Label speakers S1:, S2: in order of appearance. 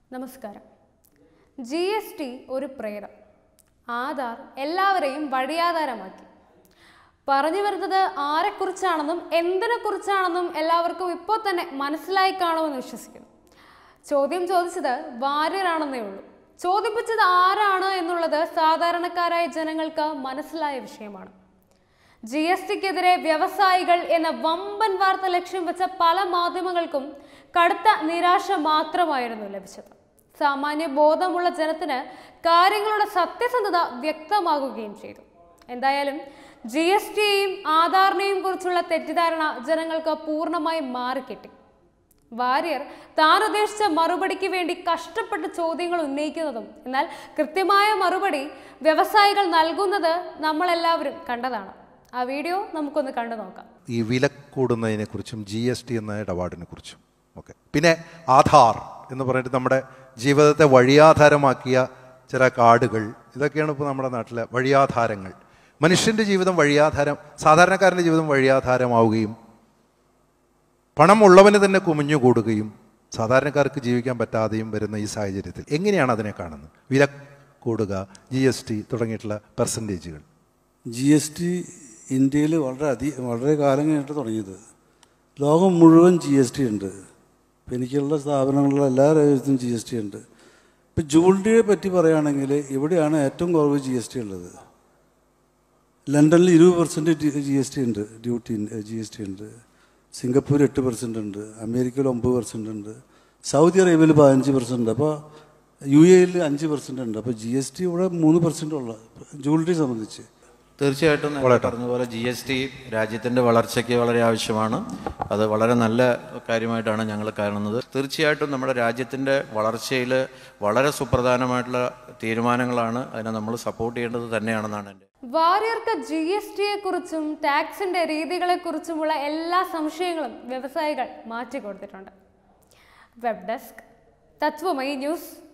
S1: നമസ്കാരം G S T ഒരു പ്രേതം ആധാർ എല്ലാവരെയും വഴിയാധാരമാക്കി പറഞ്ഞു വരുന്നത് ആരെക്കുറിച്ചാണെന്നും എന്തിനെക്കുറിച്ചാണെന്നും എല്ലാവർക്കും ഇപ്പോൾ തന്നെ മനസ്സിലായി കാണുമെന്ന് വിശ്വസിക്കുന്നു ചോദ്യം ചോദിച്ചത് വാര്യരാണെന്നേ ഉള്ളൂ ചോദിപ്പിച്ചത് ആരാണ് എന്നുള്ളത് സാധാരണക്കാരായ ജനങ്ങൾക്ക് മനസ്സിലായ വിഷയമാണ് ജി എസ് ടിക്കെതിരെ വ്യവസായികൾ എന്ന വമ്പൻ വാർത്ത ലക്ഷ്യം വെച്ച പല മാധ്യമങ്ങൾക്കും കടുത്ത നിരാശ മാത്രമായിരുന്നു ലഭിച്ചത് സാമാന്യ ബോധമുള്ള ജനത്തിന് കാര്യങ്ങളുടെ സത്യസന്ധത വ്യക്തമാകുകയും ചെയ്തു എന്തായാലും ജി എസ് ടിയെയും ആധാറിനെയും കുറിച്ചുള്ള തെറ്റിദ്ധാരണ ജനങ്ങൾക്ക് പൂർണ്ണമായി മാറിക്കിട്ടി വാര്യർ താൻ ഉദ്ദേശിച്ച മറുപടിക്ക് വേണ്ടി കഷ്ടപ്പെട്ട് ചോദ്യങ്ങൾ ഉന്നയിക്കുന്നതും എന്നാൽ കൃത്യമായ മറുപടി വ്യവസായികൾ നൽകുന്നത് നമ്മളെല്ലാവരും കണ്ടതാണ് ആ വീഡിയോ നമുക്കൊന്ന് കണ്ടു നോക്കാം
S2: ഈ വില കൂടുന്നതിനെ കുറിച്ചും ജി എസ് ടി എന്ന ഇടപാടിനെ കുറിച്ചും ഒക്കെ പിന്നെ ആധാർ എന്ന് പറഞ്ഞിട്ട് നമ്മുടെ ജീവിതത്തെ വഴിയാധാരമാക്കിയ ചില കാർഡുകൾ ഇതൊക്കെയാണ് ഇപ്പോൾ നമ്മുടെ നാട്ടിലെ വഴിയാധാരങ്ങൾ മനുഷ്യൻ്റെ ജീവിതം വഴിയാധാരം സാധാരണക്കാരൻ്റെ ജീവിതം വഴിയാധാരമാവുകയും പണമുള്ളവന് തന്നെ കുമിഞ്ഞുകൂടുകയും സാധാരണക്കാർക്ക് ജീവിക്കാൻ പറ്റാതെയും വരുന്ന ഈ സാഹചര്യത്തിൽ എങ്ങനെയാണ് അതിനെ കാണുന്നത് വില കൂടുക ജി എസ് ടി തുടങ്ങിയിട്ടുള്ള പെർസെൻറ്റേജുകൾ
S3: ജി എസ് ടി ഇന്ത്യയിൽ വളരെ അധി വളരെ കാലം കഴിഞ്ഞിട്ട് തുടങ്ങിയത് ലോകം മുഴുവൻ ജി എസ് ടി ഉണ്ട് ഇപ്പം എനിക്കുള്ള സ്ഥാപനങ്ങളിലുള്ള എല്ലാ രാജ്യത്തും ജി എസ് ടി ഉണ്ട് ഇപ്പം ജൂൾഡിയെ പറ്റി പറയുകയാണെങ്കിൽ ഇവിടെയാണ് ഏറ്റവും കുറവ് ജി എസ് ടി ഉള്ളത് ലണ്ടനിൽ ഇരുപത് പെർസെൻറ്റ് ജി എസ് ടി ഉണ്ട് ഡ്യൂട്ടി ജി എസ് ടി ഉണ്ട് സിംഗപ്പൂർ എട്ട് പെർസെൻ്റ് ഉണ്ട് അമേരിക്കയിൽ ഒമ്പത് പെർസെൻ്റ് ഉണ്ട് സൗദി അറേബ്യയിൽ പതിനഞ്ച് പെർസെൻ്റ് ഉണ്ട് അപ്പോൾ യു എയിൽ അഞ്ച് പെർസെൻ്റ് ഉണ്ട് അപ്പോൾ ജി എസ് ടി ഇവിടെ മൂന്ന് പെർസെൻ്റ് ഉള്ള ജൂൾഡറി സംബന്ധിച്ച്
S4: തീർച്ചയായിട്ടും നിങ്ങൾ പറഞ്ഞ പോലെ ജി എസ് ടി രാജ്യത്തിൻ്റെ വളർച്ചയ്ക്ക് വളരെ ആവശ്യമാണ് അത് വളരെ നല്ല കാര്യമായിട്ടാണ് ഞങ്ങൾ കാണുന്നത് തീർച്ചയായിട്ടും നമ്മുടെ രാജ്യത്തിൻ്റെ വളർച്ചയിൽ വളരെ സുപ്രധാനമായിട്ടുള്ള തീരുമാനങ്ങളാണ് അതിനെ നമ്മൾ സപ്പോർട്ട് ചെയ്യേണ്ടത് തന്നെയാണെന്നാണ് എൻ്റെ
S1: വാര്യർക്ക് ജി എസ് ടിയെ കുറിച്ചും ടാക്സിന്റെ രീതികളെ കുറിച്ചുമുള്ള എല്ലാ സംശയങ്ങളും വ്യവസായികൾ മാറ്റിക്കൊടുത്തിട്ടുണ്ട് വെബ് ഡെസ്ക് തത്വമയി ന്യൂസ്